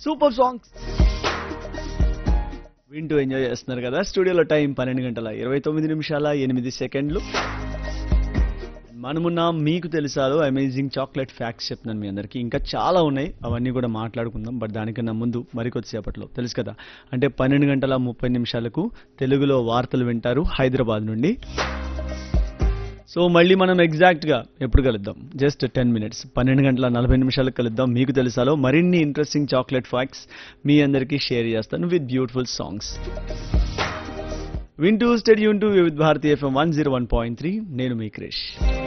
super songs వింటూ enjoy చేస్తున్నారు కదా స్టూడియోలో టైం పన్నెండు గంటల ఇరవై తొమ్మిది నిమిషాల ఎనిమిది సెకండ్లు మనమున్న మీకు తెలుసాలో అమేజింగ్ చాక్లెట్ ఫ్యాక్ట్స్ చెప్తున్నాను మీ అందరికీ ఇంకా చాలా ఉన్నాయి అవన్నీ కూడా మాట్లాడుకుందాం బట్ దానికన్నా ముందు మరికొద్దిసేపట్లో తెలుసు కదా అంటే పన్నెండు గంటల ముప్పై నిమిషాలకు తెలుగులో వార్తలు వింటారు హైదరాబాద్ నుండి సో మళ్ళీ మనం ఎగ్జాక్ట్గా ఎప్పుడు కలుద్దాం జస్ట్ టెన్ మినిట్స్ పన్నెండు గంటల నలభై నిమిషాలకు కలుద్దాం మీకు తెలుసాలో మరిన్ని ఇంట్రెస్టింగ్ చాక్లెట్ ఫ్యాక్ట్స్ మీ అందరికీ షేర్ చేస్తాను విత్ బ్యూటిఫుల్ సాంగ్స్ వింటూ stay tuned to with Bharati FM one zero one point three నేను మీ క్రిష్